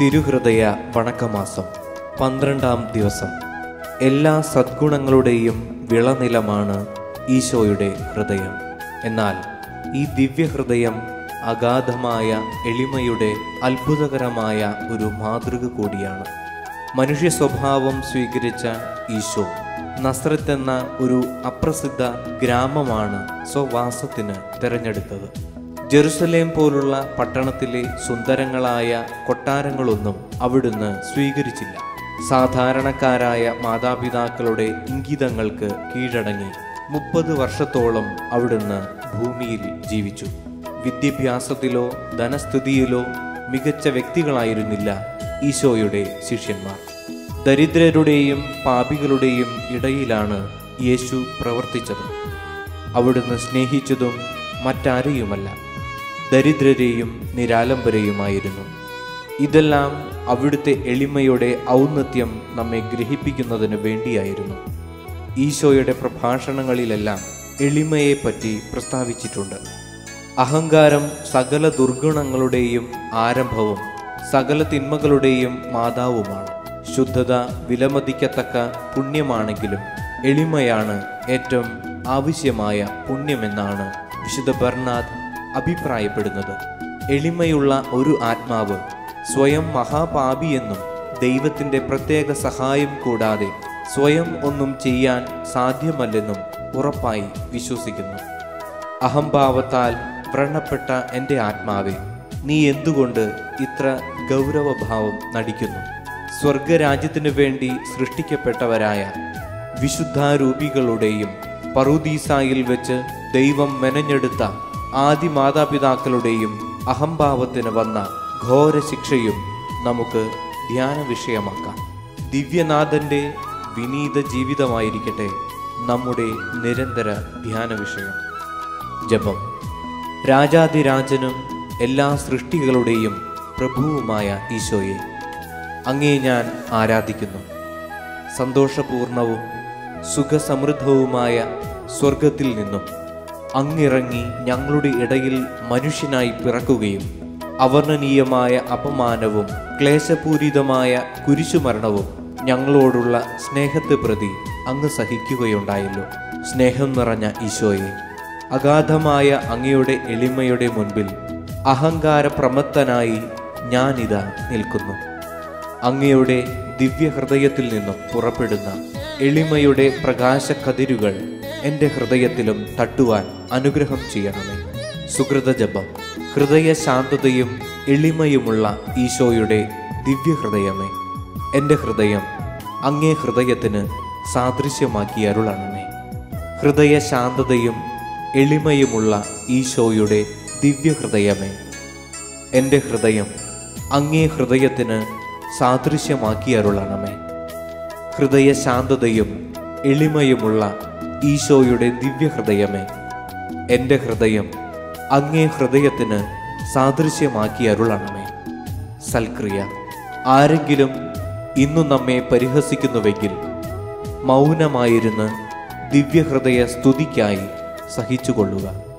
തിരുഹൃദയ വണക്കമാസം പന്ത്രണ്ടാം ദിവസം എല്ലാ സദ്ഗുണങ്ങളുടെയും വിളനിലമാണ് ഈശോയുടെ ഹൃദയം എന്നാൽ ഈ ദിവ്യഹൃദയം അഗാധമായ എളിമയുടെ അത്ഭുതകരമായ ഒരു മാതൃക കൂടിയാണ് മനുഷ്യ സ്വഭാവം സ്വീകരിച്ച ഈശോ നസ്രത്ത് എന്ന ഒരു അപ്രസിദ്ധ ഗ്രാമമാണ് സ്വവാസത്തിന് തിരഞ്ഞെടുത്തത് ജെറുസലേം പോലുള്ള പട്ടണത്തിലെ സുന്ദരങ്ങളായ കൊട്ടാരങ്ങളൊന്നും അവിടുന്ന് സ്വീകരിച്ചില്ല സാധാരണക്കാരായ മാതാപിതാക്കളുടെ ഇംഗിതങ്ങൾക്ക് കീഴടങ്ങി മുപ്പത് വർഷത്തോളം അവിടുന്ന് ഭൂമിയിൽ ജീവിച്ചു വിദ്യാഭ്യാസത്തിലോ ധനസ്ഥിതിയിലോ മികച്ച വ്യക്തികളായിരുന്നില്ല ഈശോയുടെ ശിഷ്യന്മാർ ദരിദ്രരുടെയും പാപികളുടെയും ഇടയിലാണ് യേശു പ്രവർത്തിച്ചത് അവിടുന്ന് സ്നേഹിച്ചതും മറ്റാരെയുമല്ല ദരിദ്രരെയും നിരാലംബരെയുമായിരുന്നു ഇതെല്ലാം അവിടുത്തെ എളിമയുടെ ഔന്നത്യം നമ്മെ ഗ്രഹിപ്പിക്കുന്നതിന് വേണ്ടിയായിരുന്നു ഈശോയുടെ പ്രഭാഷണങ്ങളിലെല്ലാം എളിമയെപ്പറ്റി പ്രസ്താവിച്ചിട്ടുണ്ട് അഹങ്കാരം സകല ദുർഗുണങ്ങളുടെയും ആരംഭവും സകല തിന്മകളുടെയും മാതാവുമാണ് ശുദ്ധത വിലമതിക്കത്തക്ക പുണ്യമാണെങ്കിലും എളിമയാണ് ഏറ്റവും ആവശ്യമായ പുണ്യമെന്നാണ് വിശുദ്ധ ബർണാദ് അഭിപ്രായപ്പെടുന്നത് എളിമയുള്ള ഒരു ആത്മാവ് സ്വയം മഹാപാപിയെന്നും ദൈവത്തിൻ്റെ പ്രത്യേക സഹായം കൂടാതെ സ്വയം ഒന്നും ചെയ്യാൻ സാധ്യമല്ലെന്നും ഉറപ്പായി വിശ്വസിക്കുന്നു അഹംഭാവത്താൽ വ്രണപ്പെട്ട എൻ്റെ ആത്മാവെ നീ എന്തുകൊണ്ട് ഇത്ര ഗൗരവഭാവം നടിക്കുന്നു സ്വർഗരാജ്യത്തിനു വേണ്ടി സൃഷ്ടിക്കപ്പെട്ടവരായ വിശുദ്ധാരൂപികളുടെയും പറുദീസായിൽ വെച്ച് ദൈവം മെനഞ്ഞെടുത്ത ആദി മാതാപിതാക്കളുടെയും അഹംഭാവത്തിന് വന്ന ഘോര ശിക്ഷയും നമുക്ക് ധ്യാന വിഷയമാക്കാം ദിവ്യനാഥന്റെ വിനീത ജീവിതമായിരിക്കട്ടെ നമ്മുടെ നിരന്തര ധ്യാന വിഷയം ജപം രാജാതിരാജനും എല്ലാ സൃഷ്ടികളുടെയും പ്രഭുവുമായ ഈശോയെ അങ്ങേ ഞാൻ ആരാധിക്കുന്നു സന്തോഷപൂർണവും സുഖസമൃദ്ധവുമായ സ്വർഗത്തിൽ നിന്നും അങ്ങിറങ്ങി ഞങ്ങളുടെ ഇടയിൽ മനുഷ്യനായി പിറക്കുകയും അവർണ്ണനീയമായ അപമാനവും ക്ലേശപൂരിതമായ കുരിശുമരണവും ഞങ്ങളോടുള്ള സ്നേഹത്തെ പ്രതി അങ്ങ് സഹിക്കുകയുണ്ടായല്ലോ സ്നേഹം നിറഞ്ഞ ഈശോയെ അഗാധമായ അങ്ങയുടെ എളിമയുടെ മുൻപിൽ അഹങ്കാര പ്രമത്തനായി ഞാനിതാ നിൽക്കുന്നു അങ്ങയുടെ ദിവ്യഹൃദയത്തിൽ നിന്നും പുറപ്പെടുന്ന എളിമയുടെ പ്രകാശക്കതിരുകൾ എൻ്റെ ഹൃദയത്തിലും തട്ടുവാൻ അനുഗ്രഹം ചെയ്യണമേ സുഹൃത ജപം ഹൃദയ ശാന്തതയും എളിമയുമുള്ള ഈശോയുടെ ദിവ്യഹൃദയമേ എൻ്റെ ഹൃദയം അങ്ങേ ഹൃദയത്തിന് സാദൃശ്യമാക്കി അരുളണമേ ഹൃദയ ശാന്തതയും എളിമയുമുള്ള ഈശോയുടെ ദിവ്യഹൃദയമേ എൻ്റെ ഹൃദയം അങ്ങേ ഹൃദയത്തിന് സാദൃശ്യമാക്കി അരുളണമേ ഹൃദയ ശാന്തതയും എളിമയുമുള്ള ഈശോയുടെ ദിവ്യഹൃദയമേ എൻ്റെ ഹൃദയം അങ്ങേ ഹൃദയത്തിന് സാദൃശ്യമാക്കി അരുളണമേ സൽക്രിയ ആരെങ്കിലും ഇന്നു നമ്മെ പരിഹസിക്കുന്നുവെങ്കിൽ മൗനമായിരുന്ന് ദിവ്യഹൃദയ സ്തുതിക്കായി സഹിച്ചുകൊള്ളുക